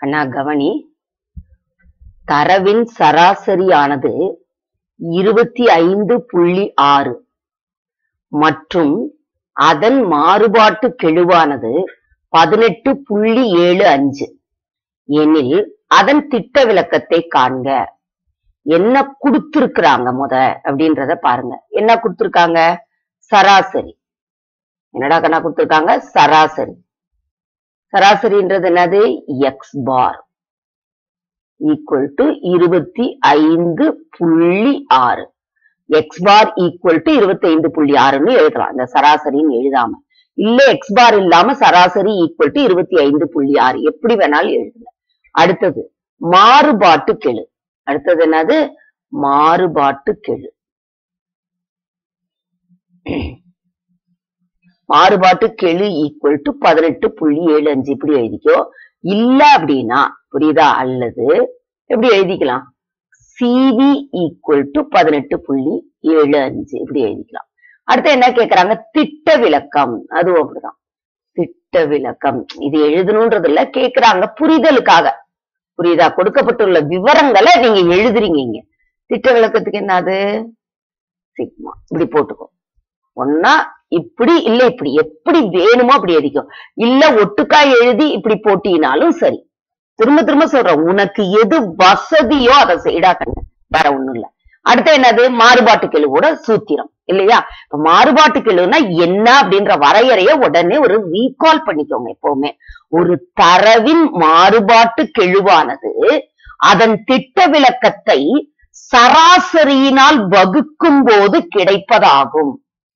அண்ணா கவனி தரவின் சராசரியானது இருபத்தி ஐந்து புள்ளி ஆறு மற்றும் அதன் மாறுபாட்டு கெழுவானது பதினெட்டு புள்ளி ஏழு அஞ்சு எனில் அதன் திட்ட விளக்கத்தை காண்க என்ன கொடுத்திருக்கிறாங்க முத அப்படின்றத பாருங்க என்ன கொடுத்திருக்காங்க சராசரி என்னடா கண்ணா கொடுத்திருக்காங்க சராசரி சராசரின்றது என்னது எக்ஸ் பார் ஈக்குவல் டு இருபத்தி ஐந்து புள்ளி ஆறு எக்ஸ் பார் ஈக்குவல் டு இருபத்தி ஐந்து புள்ளி ஆறுன்னு எழுதலாம் இந்த சராசரின்னு எழுதாம இல்ல எக்ஸ் பார் இல்லாம சராசரி ஈக்குவல் டு இருபத்தி ஐந்து புள்ளி ஆறு எப்படி வேணாலும் எழுதுங்க அடுத்தது மாறுபாட்டு கெழு அடுத்தது என்னது மாறுபாட்டு கெழு மாறுபாட்டு கெழு ஈக்குவல் டு பதினெட்டு புள்ளி ஏழு அஞ்சு இப்படி எழுதிக்கோ இல்ல அப்படின்னா புரியுதா அல்லது எப்படி எழுதிக்கலாம் சிவி ஈக்குவல் டு பதினெட்டு புள்ளி ஏழு அஞ்சு இப்படி எழுதிக்கலாம் அடுத்து என்ன கேக்குறாங்க திட்ட விளக்கம் அதுவும் அப்படிதான் திட்ட விளக்கம் இது எழுதணும்ன்றது இல்ல கேக்குறாங்க புரிதலுக்காக புரியுதா கொடுக்கப்பட்டுள்ள விவரங்களை நீங்க எழுதுறீங்க இங்க திட்ட விளக்கத்துக்கு என்னது சிக்மா இப்படி போட்டுக்கோ ஒன்னா இப்படி இல்ல இப்படி எப்படி வேணுமோ அப்படி எழுதிக்கோ இல்ல ஒட்டுக்கா எழுதி இப்படி போட்டினாலும் சரி திரும்ப திரும்ப சொல்றேன் உனக்கு எது வசதியோ அதை செய்டா கண்ணு வேற ஒண்ணும் இல்ல அடுத்து என்னது மாறுபாட்டு கெழுவோட சூத்திரம் இல்லையா இப்ப மாறுபாட்டு கெழுனா என்ன அப்படின்ற வரையறைய உடனே ஒரு ரீகால் பண்ணிக்கோங்க எப்பவுமே ஒரு தரவின் மாறுபாட்டு கெழுவானது அதன் திட்ட விளக்கத்தை சராசரியினால் வகுக்கும் போது கிடைப்பதாகும்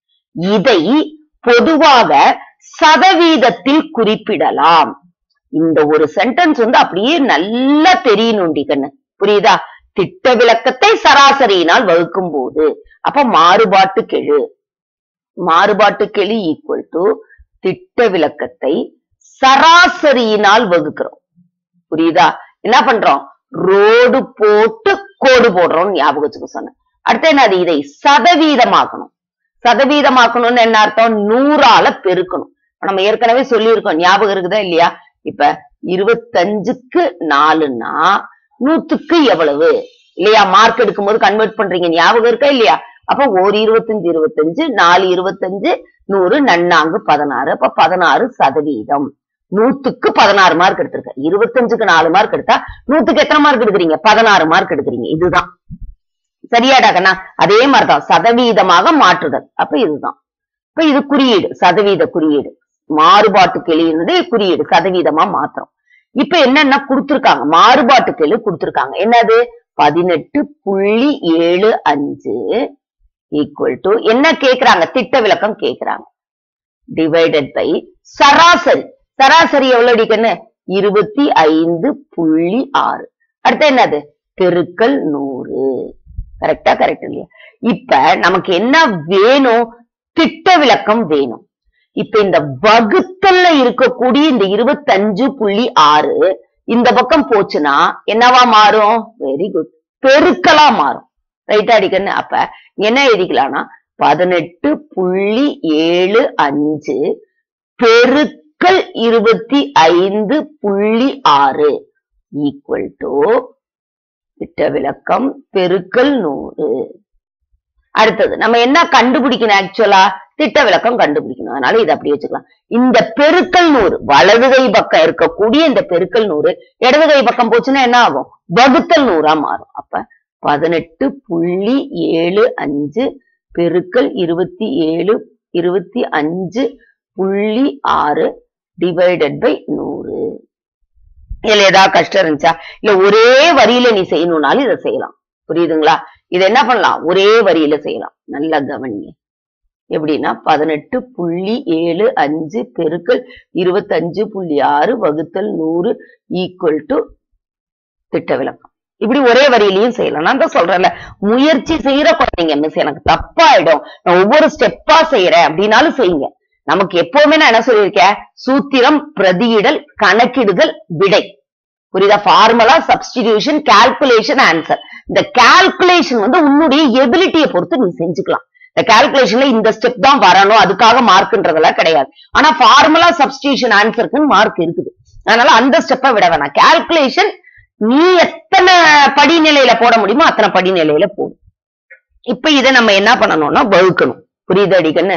இதை பொதுவாக சதவீதத்தில் குறிப்பிடலாம் இந்த ஒரு சென்டென்ஸ் வந்து அப்படியே நல்லா தெரியணுண்டி கண்ணு புரியுதா திட்ட விளக்கத்தை சராசரியினால் வகுக்கும் போது அப்ப மாறுபாட்டு கெழு மாறுபாட்டு கெழு ஈக்குவல் டு திட்ட விளக்கத்தை சராசரியினால் வகுக்கிறோம் புரியுதா என்ன பண்றோம் ரோடு போட்டு கோடு போடுறோம் ஞாபகம் வச்சுக்க சொன்னேன் அடுத்து என்னது இதை சதவீதமாக்கணும் சதவீதமாக்கணும்னு என்ன அர்த்தம் நூறால பெருக்கணும் நம்ம ஏற்கனவே சொல்லியிருக்கோம் ஞாபகம் இருக்குதா இல்லையா இப்ப இருபத்தஞ்சுக்கு நாலுன்னா நூத்துக்கு எவ்வளவு இல்லையா மார்க் எடுக்கும்போது கன்வெர்ட் பண்றீங்க ஞாபகம் இருக்கா இல்லையா அப்ப ஒரு இருபத்தஞ்சு இருபத்தஞ்சு நாலு இருபத்தஞ்சு நூறு நன்னாங்கு பதினாறு அப்ப பதினாறு சதவீதம் நூத்துக்கு பதினாறு மார்க் எடுத்திருக்க இருபத்தஞ்சுக்கு நாலு மார்க் எடுத்தா நூத்துக்கு எத்தனை மார்க் எடுக்கிறீங்க பதினாறு மார்க் எடுக்கிறீங்க இதுதான் சரியாடா கண்ணா அதே மாதிரிதான் சதவீதமாக மாற்றுதல் அப்ப இதுதான் இப்ப இது குறியீடு சதவீத குறியீடு மாறுபாட்டு கெளியினது குறியீடு சதவீதமா மாத்திரம் இப்ப என்னென்ன கொடுத்திருக்காங்க மாறுபாட்டு கெழு கொடுத்திருக்காங்க என்னது பதினெட்டு புள்ளி ஏழு அஞ்சு ஈக்குவல் டு என்ன கேக்குறாங்க திட்ட விளக்கம் கேக்குறாங்க டிவைடட் பை சராசரி சராசரி எவ்வளவு அடிக்கன்னு இருபத்தி ஐந்து புள்ளி ஆறு அடுத்து என்னது பெருக்கல் நூறு கரெக்டா கரெக்ட் இல்லையா இப்ப நமக்கு என்ன வேணும் திட்ட விளக்கம் வேணும் இப்ப இந்த வகுத்தல்ல இருக்கக்கூடிய இந்த இருபத்தஞ்சு புள்ளி ஆறு இந்த பக்கம் போச்சுன்னா என்னவா மாறும் வெரி குட் பெருக்கலா மாறும் ரைட்டா அடிக்கன்னு அப்ப என்ன எழுதிக்கலாம்னா பதினெட்டு புள்ளி ஏழு அஞ்சு பெருக்கல் இருபத்தி ஐந்து புள்ளி ஆறு ஈக்குவல் டு திட்ட விளக்கம் பெருக்கல் நூறு அடுத்தது நம்ம என்ன கண்டுபிடிக்கணும் ஆக்சுவலா திட்ட விளக்கம் கண்டுபிடிக்கணும் அதனால இதை அப்படி வச்சுக்கலாம் இந்த பெருக்கல் நூறு வலது கை பக்கம் இருக்கக்கூடிய இந்த பெருக்கல் நூறு இடது கை பக்கம் போச்சுன்னா என்ன ஆகும் வகுத்தல் நூறா மாறும் அப்ப பதினெட்டு புள்ளி ஏழு அஞ்சு பெருக்கல் இருபத்தி ஏழு இருபத்தி அஞ்சு புள்ளி ஆறு டிவைடட் பை நூறு இதுல ஏதாவது கஷ்டம் இருந்துச்சா இல்ல ஒரே வரியில நீ செய்யணும்னாலும் இதை செய்யலாம் புரியுதுங்களா இது என்ன பண்ணலாம் ஒரே வரியில செய்யலாம் நல்லா கவனிங்க எப்படின்னா பதினெட்டு புள்ளி ஏழு அஞ்சு பெருக்கல் இருபத்தஞ்சு புள்ளி ஆறு வகுத்தல் நூறு ஈக்குவல் டு திட்ட விளக்கம் இப்படி ஒரே வரியிலையும் செய்யலாம் நான் தான் சொல்றேன்ல முயற்சி செய்யற குழந்தைங்க மிஸ் எனக்கு தப்பாயிடும் நான் ஒவ்வொரு ஸ்டெப்பா செய்யறேன் அப்படின்னாலும் செய்யுங்க நமக்கு எப்பவுமே நான் என்ன சொல்லியிருக்கேன் சூத்திரம் பிரதியிடல் கணக்கிடுதல் விடை புரியுதா ஃபார்முலா சப்ஸ்டிடியூஷன் கால்குலேஷன் ஆன்சர் இந்த கால்குலேஷன் வந்து உன்னுடைய எபிலிட்டியை பொறுத்து நீ செஞ்சுக்கலாம் இந்த கால்குலேஷன்ல இந்த ஸ்டெப் தான் வரணும் அதுக்காக மார்க்ன்றதெல்லாம் கிடையாது ஆனா ஃபார்முலா சப்ஸ்டியூஷன் ஆன்சருக்குன்னு மார்க் இருக்குது அதனால அந்த ஸ்டெப்பை விட வேணாம் கால்குலேஷன் நீ எத்தனை படிநிலையில போட முடியுமோ அத்தனை படிநிலையில போடும் இப்ப இதை நம்ம என்ன பண்ணணும்னா வகுக்கணும் புரியுது அடிக்கன்னு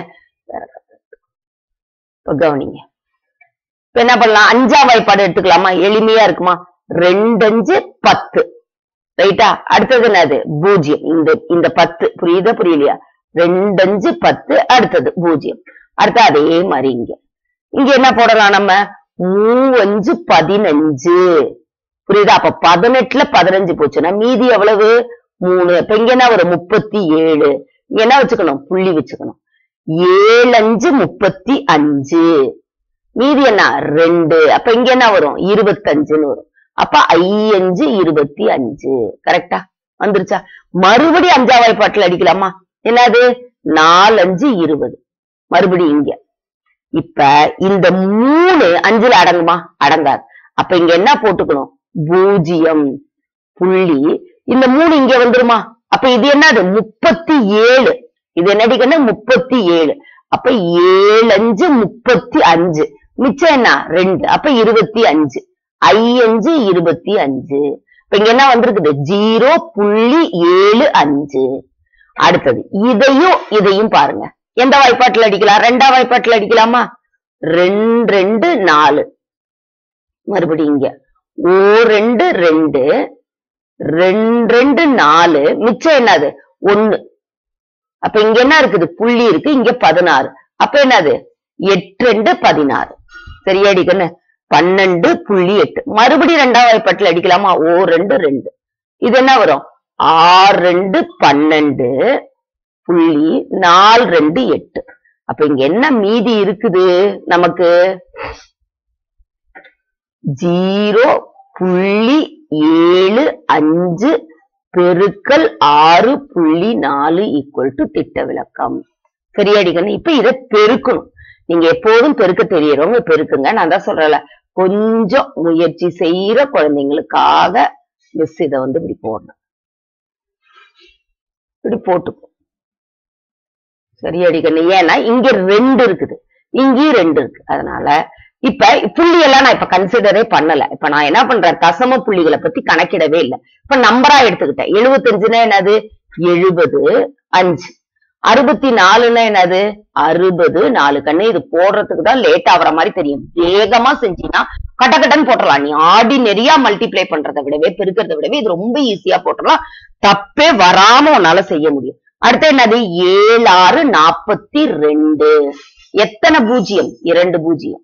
இப்ப கவனிங்க இப்ப என்ன பண்ணலாம் அஞ்சாம் வாய்ப்பாடு எடுத்துக்கலாமா எளிமையா இருக்குமா ரெண்டு அஞ்சு பத்து ரைட்டா அடுத்தது என்னது பூஜ்ஜியம் இந்த இந்த பத்து புரியுதா புரியலையா ரெண்டு அஞ்சு பத்து அடுத்தது பூஜ்ஜியம் அடுத்து அதே மாதிரி இங்க இங்க என்ன போடலாம் நம்ம மூவஞ்சு பதினஞ்சு புரியுதா அப்ப பதினெட்டுல பதினஞ்சு போச்சுன்னா மீதி எவ்வளவு மூணு இப்ப இங்க என்ன வரும் முப்பத்தி ஏழு இங்க என்ன வச்சுக்கணும் புள்ளி வச்சுக்கணும் ஏழு அஞ்சு முப்பத்தி அஞ்சு மீதி என்ன ரெண்டு அப்ப இங்க என்ன வரும் இருபத்தஞ்சுன்னு வரும் அப்ப ஐயஞ்சு இருபத்தி அஞ்சு கரெக்டா வந்துருச்சா மறுபடியும் அஞ்சாம் வாய்ப்பாட்டுல அடிக்கலாமா என்னது நாலஞ்சு இருபது மறுபடியும் இங்க இப்ப இந்த மூணு அஞ்சுல அடங்குமா அடங்காது அப்ப இங்க என்ன போட்டுக்கணும் பூஜ்ஜியம் புள்ளி இந்த மூணு இங்க வந்துருமா அப்ப இது என்னது முப்பத்தி ஏழு இது என்னடிக்கன்னா முப்பத்தி ஏழு அப்ப ஏழு அஞ்சு முப்பத்தி அஞ்சு மிச்சம் என்ன ரெண்டு அப்ப இருபத்தி அஞ்சு ஐயஞ்சு இருபத்தி அஞ்சு இப்ப இங்க என்ன வந்திருக்குது ஜீரோ புள்ளி ஏழு அஞ்சு அடுத்தது இதையும் இதையும் பாருங்க எந்த வாய்ப்பாட்டுல அடிக்கலாம் ரெண்டாம் வாய்ப்பாட்டுல அடிக்கலாமா ரெண்டு ரெண்டு நாலு மறுபடியும் இங்க ஓ ரெண்டு ரெண்டு ரெண்டு ரெண்டு நாலு மிச்சம் என்னது ஒண்ணு அப்ப இங்க என்ன இருக்குது புள்ளி இருக்கு இங்க பதினாறு அப்ப என்னது எட்டு ரெண்டு பதினாறு சரியா அடிக்கண்ணு பன்னெண்டு புள்ளி எட்டு மறுபடியும் ரெண்டாம் வாய்ப்பாட்டுல அடிக்கலாமா ஓ ரெண்டு ரெண்டு இது என்ன வரும் ஆறு ரெண்டு பன்னெண்டு புள்ளி நாலு ரெண்டு எட்டு அப்ப இங்க என்ன மீதி இருக்குது நமக்கு ஜீரோ புள்ளி ஏழு அஞ்சு பெருக்கல் ஆறு புள்ளி நாலு ஈக்குவல் டு திட்ட விளக்கம் சரியாடிக்கணும் இப்ப இதை பெருக்கணும் நீங்க எப்போதும் பெருக்க தெரியறவங்க பெருக்குங்க நான் தான் சொல்றேன்ல கொஞ்சம் முயற்சி செய்யற குழந்தைங்களுக்காக மிஸ் இதை வந்து இப்படி போடணும் இப்படி போட்டுக்கும் சரியாடிக்கணும் ஏன்னா இங்க ரெண்டு இருக்குது இங்கேயும் ரெண்டு இருக்கு அதனால இப்ப புள்ளி எல்லாம் நான் இப்ப கன்சிடரே பண்ணல இப்ப நான் என்ன பண்றேன் தசம புள்ளிகளை பத்தி கணக்கிடவே இல்லை இப்ப நம்பரா எடுத்துக்கிட்டேன் எழுபத்தஞ்சுனா என்னது எழுபது அஞ்சு அறுபத்தி நாலுன்னா என்னது அறுபது நாலு கண்ணு இது போடுறதுக்கு தான் லேட் ஆகுற மாதிரி தெரியும் வேகமா செஞ்சீங்கன்னா கடகடன் போட்டுடலாம் நீ ஆர்டினரியா மல்டிப்ளை பண்றதை விடவே பெருக்கிறத விடவே இது ரொம்ப ஈஸியா போட்டுடலாம் தப்பே வராம உன்னால செய்ய முடியும் அடுத்து என்னது ஏழு ஆறு நாற்பத்தி ரெண்டு எத்தனை பூஜ்ஜியம் இரண்டு பூஜ்ஜியம்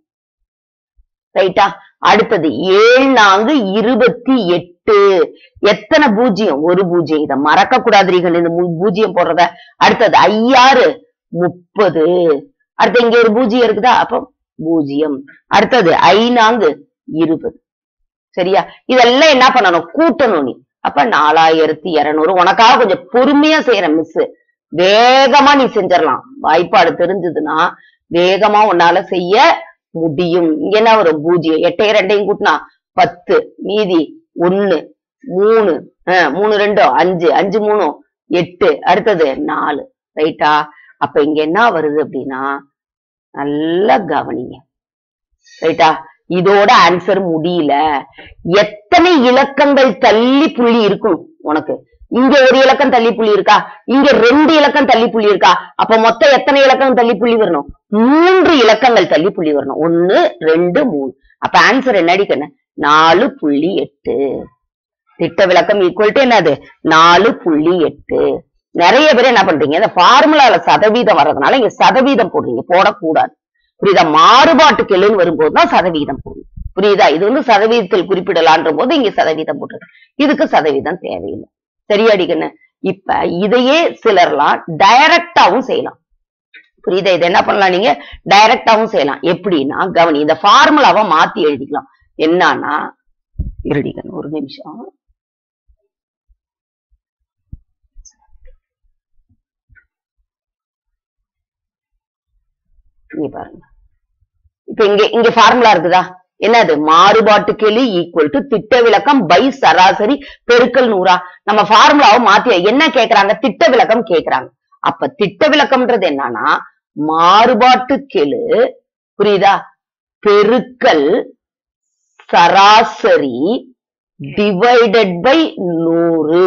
ரைட்டா அடுத்தது ஏழு நான்கு இருபத்தி எட்டு எத்தனை பூஜ்ஜியம் ஒரு பூஜ்ஜியம் இதை மறக்க கூடாதுரீர்கள் இந்த மூ- பூஜ்ஜியம் போடுறத அடுத்தது ஐயாறு முப்பது அடுத்து இங்க ஒரு பூஜ்ஜியம் இருக்குதா அப்ப பூஜ்ஜியம் அடுத்தது ஐநான்கு இருபது சரியா இதெல்லாம் என்ன பண்ணணும் கூட்டணும் நீ அப்ப நாலாயிரத்தி இருநூறு உனக்காக கொஞ்சம் பொறுமையா செய்யற மிஸ் வேகமா நீ செஞ்சிடலாம் வாய்ப்பாடு தெரிஞ்சதுன்னா வேகமா உன்னால செய்ய முடியும் இங்க என்ன வரும் பூஜ்ஜியம் எட்டையும் ரெண்டையும் கூட்டினா பத்து மீதி ஒண்ணு மூணு ஆஹ் மூணு ரெண்டும் அஞ்சு அஞ்சு மூணும் எட்டு அடுத்தது நாலு ரைட்டா அப்ப இங்க என்ன வருது அப்படின்னா நல்லா கவனிங்க ரைட்டா இதோட ஆன்சர் முடியல எத்தனை இலக்கங்கள் தள்ளி புள்ளி இருக்கும் உனக்கு இங்க ஒரு இலக்கம் தள்ளி புள்ளி இருக்கா இங்க ரெண்டு இலக்கம் தள்ளி புள்ளி இருக்கா அப்ப மொத்தம் எத்தனை இலக்கம் தள்ளி புள்ளி வரணும் மூன்று இலக்கங்கள் தள்ளி புள்ளி வரணும் ஒன்னு ரெண்டு மூணு அப்ப ஆன்சர் என்னடி கண்ணு நாலு புள்ளி எட்டு திட்ட விளக்கம் ஈக்குவல் டு என்னது நாலு புள்ளி எட்டு நிறைய பேர் என்ன பண்றீங்க இந்த ஃபார்முலால சதவீதம் வர்றதுனால இங்க சதவீதம் போடுறீங்க போடக்கூடாது புரியுதா மாறுபாட்டு கெழுன்னு வரும்போது தான் சதவீதம் போடணும் புரியுதா இது வந்து சதவீதத்தில் குறிப்பிடலான்ற போது இங்க சதவீதம் போட்டுருக்கு இதுக்கு சதவீதம் தேவையில்லை சரியாடி கண்ணு இப்ப இதையே சிலர்லாம் டைரக்டாவும் செய்யலாம் புரியுதா இது என்ன பண்ணலாம் நீங்க டைரக்டாவும் செய்யலாம் எப்படின்னா கவனி இந்த ஃபார்முலாவை மாத்தி எழுதிக்கலாம் என்னன்னா இருடிகன் ஒரு நிமிஷம் இங்க பாருங்க இப்ப இங்க இங்க ஃபார்முலா இருக்குதா என்னது மாறுபாட்டு கெளி ஈக்குவல் டு திட்ட விளக்கம் பை சராசரி பெருக்கல் நூறா நம்ம ஃபார்முலாவை மாத்தி என்ன கேக்குறாங்க திட்ட விளக்கம் கேக்குறாங்க அப்ப திட்ட விளக்கம்ன்றது என்னன்னா மாறுபாட்டு கெழு புரியுதா பெருக்கல் சராசரி டிவைடட் பை நூறு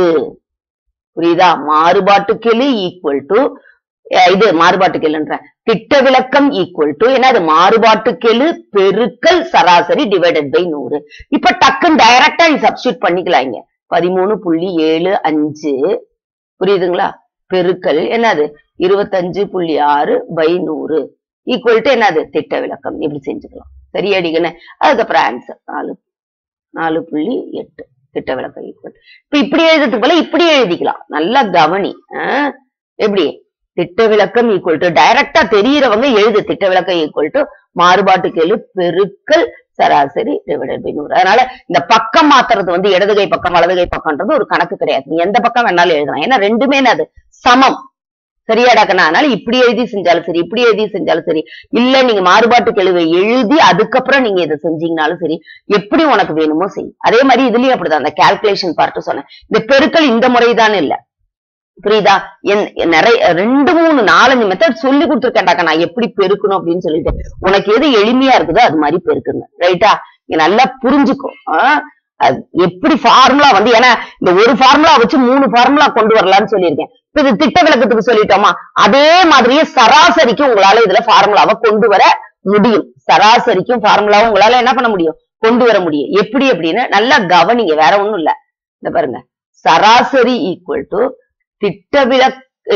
புரியுதா மாறுபாட்டு கெழு ஈக்குவல் டு இது மாறுபாட்டு கெழுன்ற திட்ட விளக்கம் ஈக்குவல் டு என்னது மாறுபாட்டு கெழு பெருக்கல் சராசரி டிவைடட் பை நூறு இப்ப டக்குன்னு டைரக்டா நீ சப்ஸ்டியூட் பண்ணிக்கலாம் இங்க பதிமூணு புள்ளி ஏழு அஞ்சு புரியுதுங்களா பெருக்கல் என்னது இருபத்தஞ்சு புள்ளி ஆறு பை நூறு ஈக்குவல் டு என்னது திட்ட விளக்கம் இப்படி செஞ்சுக்கலாம் சரியாடிக்கண்ணே அதுக்கப்புறம் ஆன்சர் நாலு நாலு புள்ளி எட்டு திட்ட விளக்கம் ஈக்குவல் இப்ப இப்படி எழுதுறதுக்கு போல இப்படி எழுதிக்கலாம் நல்லா கவனி ஆஹ் எப்படி திட்ட விளக்கம் ஈக்குவல் டு டைரக்டா தெரியறவங்க எழுது திட்ட விளக்கம் ஈக்குவல் டு மாறுபாட்டு கெழு பெருக்கல் சராசரி டிவைடட் பை நூறு அதனால இந்த பக்கம் மாத்துறது வந்து இடது கை பக்கம் வலது கை பக்கம்ன்றது ஒரு கணக்கு கிடையாது நீ எந்த பக்கம் வேணாலும் எழுதலாம் ஏன்னா ரெண்டுமே அது சமம் சரியாடாக்கண்ணா அதனால இப்படி எழுதி செஞ்சாலும் சரி இப்படி எழுதி செஞ்சாலும் சரி இல்ல நீங்க மாறுபாட்டு கெழுவை எழுதி அதுக்கப்புறம் நீங்க இதை செஞ்சீங்கனாலும் சரி எப்படி உனக்கு வேணுமோ செய் அதே மாதிரி இதுலயும் அப்படிதான் அந்த கால்குலேஷன் பார்ட்டு சொன்னேன் இந்த பெருக்கல் இந்த முறைதான் இல்ல புரியுதா என் என் நிறைய ரெண்டு மூணு நாலஞ்சு மெத்தட் சொல்லி கொடுத்துருக்கேன்டாக்கா நான் எப்படி பெருக்கணும் அப்படின்னு சொல்லிட்டு உனக்கு எது எளிமையா இருக்குதோ அது மாதிரி பெருக்குங்க ரைட்டா நீ நல்லா புரிஞ்சுக்கோ ஆஹ் அது எப்படி ஃபார்முலா வந்து ஏன்னா இந்த ஒரு ஃபார்முலா வச்சு மூணு ஃபார்முலா கொண்டு வரலாம்னு சொல்லியிருக்கேன் இப்ப இது திட்ட விளக்கத்துக்கு சொல்லிட்டோமா அதே மாதிரியே சராசரிக்கு உங்களால இதுல ஃபார்முலாவை கொண்டு வர முடியும் சராசரிக்கும் ஃபார்முலாவும் உங்களால என்ன பண்ண முடியும் கொண்டு வர முடியும் எப்படி அப்படின்னு நல்லா கவனிங்க வேற ஒண்ணும் இல்ல இந்த பாருங்க சராசரி ஈக்குவல் டு திட்ட விளக்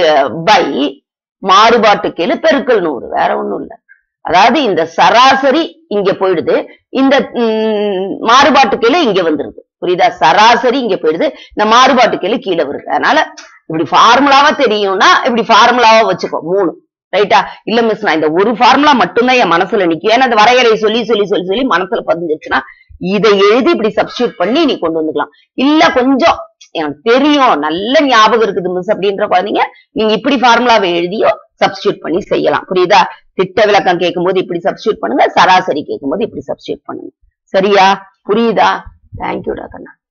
பை மாறுபாட்டு கீழே பெருக்கல் நூறு வேற ஒண்ணும் இல்ல அதாவது இந்த சராசரி இங்க போயிடுது இந்த ம், மாறுபாட்டு கீழே இங்க வந்துருது புரியுதா சராசரி இங்க போயிடுது இந்த மாறுபாட்டு கீழே கீழே வருது அதனால இப்படி ஃபார்முலாவா தெரியும்னா இப்படி ஃபார்முலாவா வச்சுக்கோ மூணு ரைட்டா இல்ல மிஸ் நான் இந்த ஒரு ஃபார்முலா மட்டும்தான் என் மனசுல நிக்கும் ஏன்னா அந்த வரையறையை சொல்லி சொல்லி சொல்லி சொல்லி மனசுல பதிஞ்சிருச்சுன்னா இதை எழுதி இப்படி சப்ஸ்டியூட் பண்ணி நீ கொண்டு வந்துக்கலாம் இல்ல கொஞ்சம் எனக்கு தெரியும் நல்ல ஞாபகம் இருக்குது மிஸ் அப்படின்ற குழந்தைங்க நீங்க இப்படி ஃபார்முலாவை எழுதியோ சப்ஸ்டியூட் பண்ணி செய்யலாம் புரியுதா திட்ட விளக்கம் கேட்கும்போது இப்படி சப்ஸ்டியூட் பண்ணுங்க சராசரி கேட்கும்போது இப்படி சப்ஸ்டியூட் பண்ணுங்க சரியா புரியுதா தேங்க்யூடா கண்ணா